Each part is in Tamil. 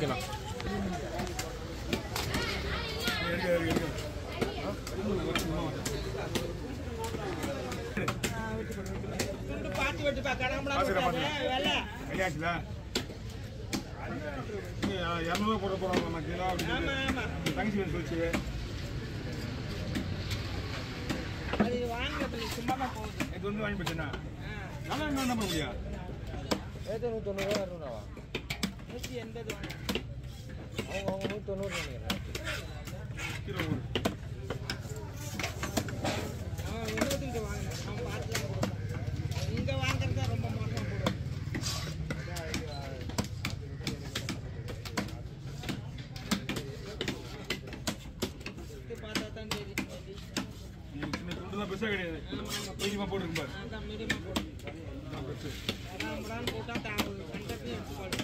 ஓகேண்ணா பார்த்து வெட்டுப்பா கடம்பளா வெள்ளை ஐயாச்சுல இரநூறுவா போட போகிறோம் நம்ம கிலோ ஆமா ஆமா தங்கச்சி வேணும் சொல்லிச்சு அது வாங்குறது சும்மா தான் போகுது இது வந்து வாங்கி போச்சுன்னா நல்லா என்ன பண்ண முடியும் ஏதோ நூற்றி தொண்ணூறுவா இரநூறுவா நூற்றி எண்பது வாங்க அவங்க அவங்க நூற்றி தொண்ணூறு நினைக்கிறேன் கிலோ ஒரு அவன் இன்னொருத்தங்க வாங்கினேன் அவன் பார்த்துலாம் கொடுப்பான் இங்கே வாங்குறது தான் ரொம்ப மோசமாக போடுவான் இது பார்த்தா தான் தெரியும் உங்களுக்கு சின்ன துண்டு தான் பெருசாக கிடையாது மீடியமாக போட்டுருக்கு பாரு அதான் மீடியமாக போடும் இதுதான் பெருசு அதான் முடான்னு போட்டால் தாங்க கண்டத்தையும் எடுத்துக்கொள்ளும்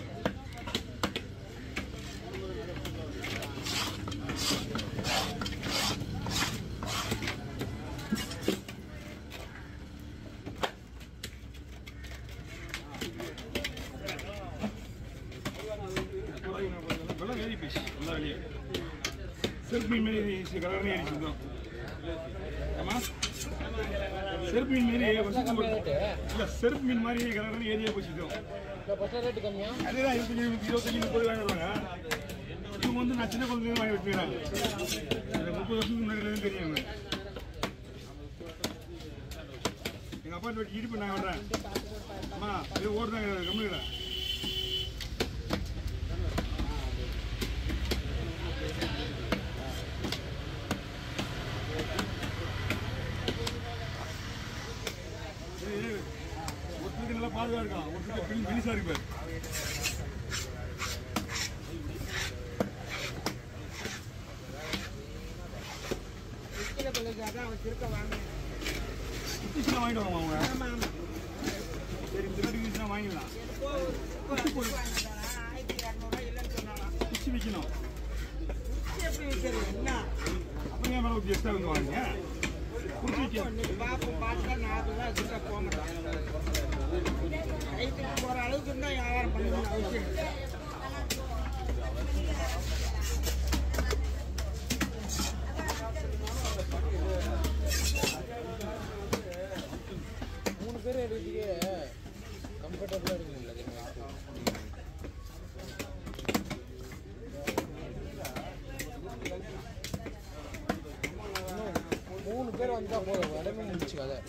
வெள்ளம் ஏறி போச்சு நல்லா வெளியே செருப்பு மீன் மாரி கலர்னு ஏறி இருந்தோம் ஆமா செருப்பு மீன் மாரி வசிக்கும் இல்ல செருப்பு மீன் மாதிரி கலர்னு ஏரியா போச்சுட்டோம் இப்போ பட்டா ரேட்டு கம்மியா அதுதான் இருபத்தஞ்சு இருபத்தஞ்சு முப்பது வாங்கி வருவாங்க இவங்க வந்து நான் சின்ன குழந்தைங்க வாங்கி வச்சுக்கிறேன் எனக்கு முப்பது வருஷத்துக்கு முன்னாடி இருந்து தெரியும் எனக்கு. எங்க அப்பா வெட்டி இடிப்பு நான் வர்றேன் அம்மா இது ஓடுதாங்க கம்மியில் ஒருத்தருக்கு நல்லா பாதுகாப்பு இருக்கான் ஒருத்தருக்கு பின் பினிசா இருக்கு பாரு கீழே பிள்ளைக்கு அதான் அவன் திருக்க வாங்கினேன் குட்டிச்சுலாம் வாங்கிட்டு வாங்க அவங்க ஆமாம் ஆமாம் சரி இந்த மாதிரி இருந்துச்சுன்னா வாங்கிடலாம் எப்போ எப்போ வாங்கினாரா ஆயிரத்தி இரநூறுவா இல்லைன்னு சொன்னாலாம் குச்சி விற்கணும் எப்படி விற்கிறது என்ன அப்புறம் ஏன் மேலே ஊற்றி எக்ஸ்ட்ரா வந்து வாங்குங்க குச்சி விற்கணும் இன்னைக்கு பார்ப்போம் பார்த்துட்டா நாற்பது ரூபா கிட்ட போக மாட்டாங்க ரைட்டுக்கு போகிற அளவுக்கு இருந்தால் வியாபாரம் பண்ணணும்னு அவசியம் இல்லை. மூணு பேர் எடுக்கிறதுக்கே கம்ஃபர்டபுளாக இருக்குங்களா மூணு பேர் வந்தால் போதும் இடமே முடிச்சு கதை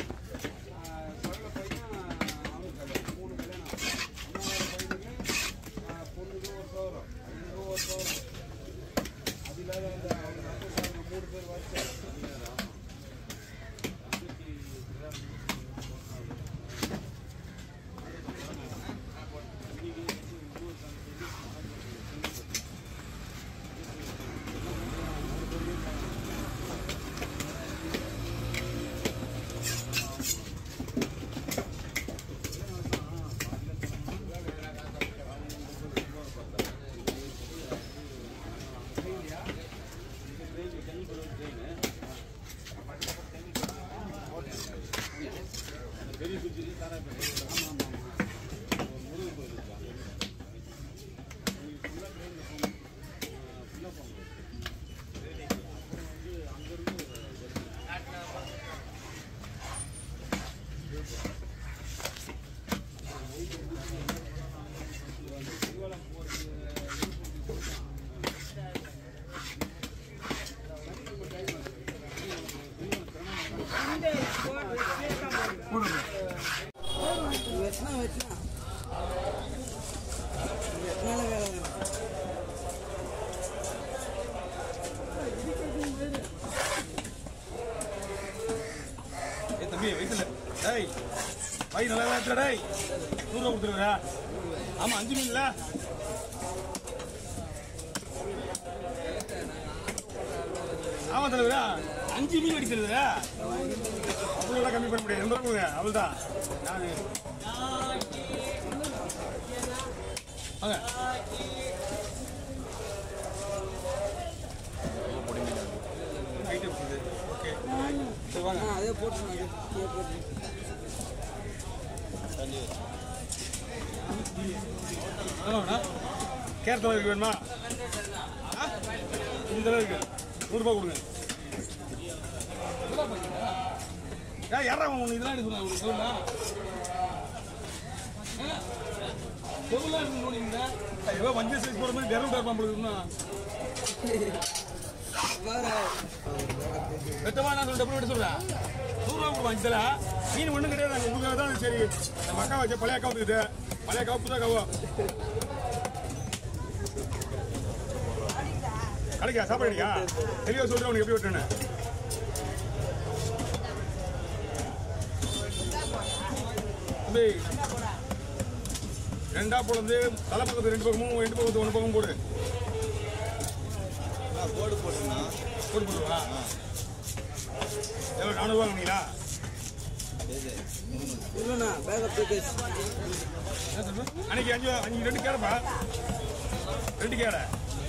இந்த போடுறது சேர்த்தா போடுறது. போடுங்க வெட்டினா வெட்டினா வெட்டினால வேலை வேணும் ஏ தம்பி வயசுல டேய் வை நல்லா தான் டேய் நூறுரூவா கொடுத்துருவா ஆமா அஞ்சு மீன்ல ஆமா தலைவரா அஞ்சு மீன் அடிக்கிறது அவ்வளோலாம் கம்மி பண்ண முடியாது எண்பது ரூபா அவ்வளோதான் நான் வாங்க ஐட்டம்ஸ் இது ஓகே சரி வாங்க அதே போட்டுருங்க அதே போட்டு ஹலோண்ணா கேரட் இருக்கு வேணுமா ஆ? இந்த தடவை இருக்கு நூறுரூபா கொடுங்க ஏன் யாரா உனக்கு இதெல்லாம் எடுக்க சொன்னா உனக்கு சொல்லுடா. ஆ? செவ்வெல்லாம் எடுத்து நோண்டிங்க ஐயோ மஞ்சள் சைஸ் போகிற மாதிரி டெரம் டேர்ப்பான் போடுதுன்னா வெத்தமா நான் சொல்லிட்டு எப்படி சொல்றேன் நூறுரூவா கொடுப்பா இதில் மீன் ஒன்றும் கிடையாது அங்கே உங்களுக்கு தான் சரி நம்ம அக்கா வச்ச பழைய அக்கா வந்துக்குது பழைய அக்கா புது அக்காவோ கிடைக்கா சாப்பாடு கிடைக்கா தெளிவாக சொல்கிறேன் உனக்கு எப்படி விட்டுறேன்னு தம்பி ரெண்டா பொழுது தலை பக்கத்து ரெண்டு பக்கமும் ரெண்டு பக்கத்து ஒன்று பக்கம் போடு போடு போட்டுனா போட்டு போடுவா எவ்வளோ நானூறுவா வாங்கினீங்களா இல்லைண்ணா பேக்கப் பேக்கேஜ் என்ன சொல்ற? அன்னைக்கு அஞ்சு அஞ்சு ரெண்டு கேடப்பா ரெண்டு கேடை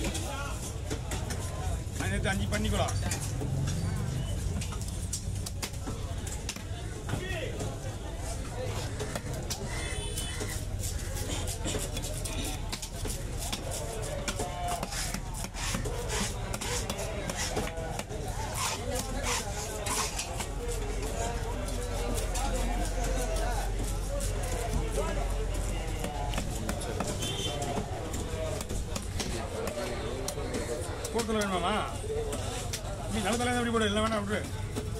நான் நேற்று அஞ்சு பண்ணிக்கலாம் கூட்டத்தில் வேணுமாமா நீ நல்ல தலையாக எப்படி போடு இல்லை வேணாம் விட்டுரு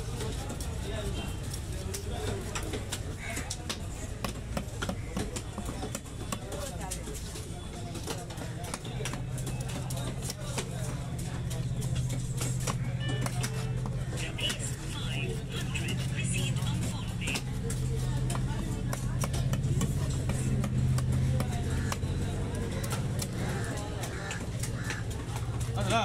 அதுலா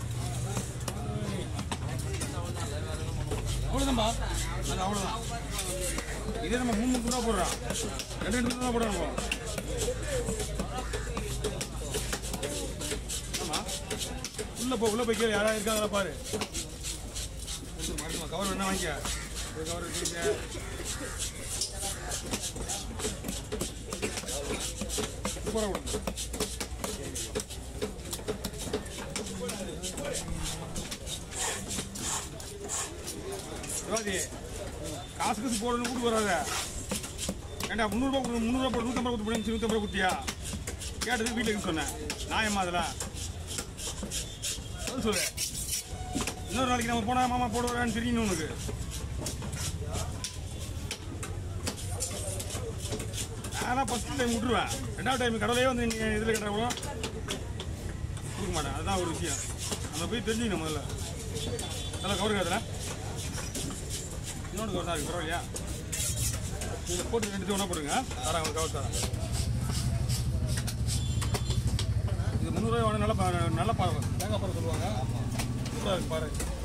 அவ்வளோதான்பா அது அவ்வளோதான் இதே நம்ம மூணு மூணு தான் போடுறோம் ரெண்டு ரெண்டு தான் போடுறோம் நம்ம ஆமா உள்ள போ உள்ள போய் கேளு யாராவது இருக்காங்களா பாரு மறுபடியும் கவர் வேணா வாங்கிக்க ஒரு கவர் இருக்கு சூப்பராக கொடுங்க சிவாஜி காசு காசு போடணும் கூட்டு வராத ஏண்டா முந்நூறுபா கொடு முந்நூறுபா போடு நூற்றம்பது கொடுத்து போடு நூற்றம்பது கொடுத்தியா கேட்டது வீட்டில் இருக்கு சொன்னேன் நியாயமா அதெல்லாம் அது சொல்லு இன்னொரு நாளைக்கு நம்ம போனா மாமா போட வரான்னு தெரியணும் உனக்கு நான் ஃபஸ்ட் டைம் விட்டுருவேன் ரெண்டாவது டைம் கடவுளே வந்து நீங்கள் இதில் கேட்டாங்களோ கொடுக்க மாட்டேன் அதுதான் ஒரு விஷயம் நம்ம போய் தெரிஞ்சுக்கணும் முதல்ல நல்லா கவர் காதுல இன்னொன்று கவர் தான் இருக்கு பரவாயில்லையா இதில் போட்டு ரெண்டு ஒன்றா போடுங்க தரேன் உங்களுக்கு கவர் தரேன் இது முந்நூறுரூவா நல்ல பா- நல்ல பாறை தேங்காய் பாறை சொல்லுவாங்க சூப்பராக இருக்கு பாரு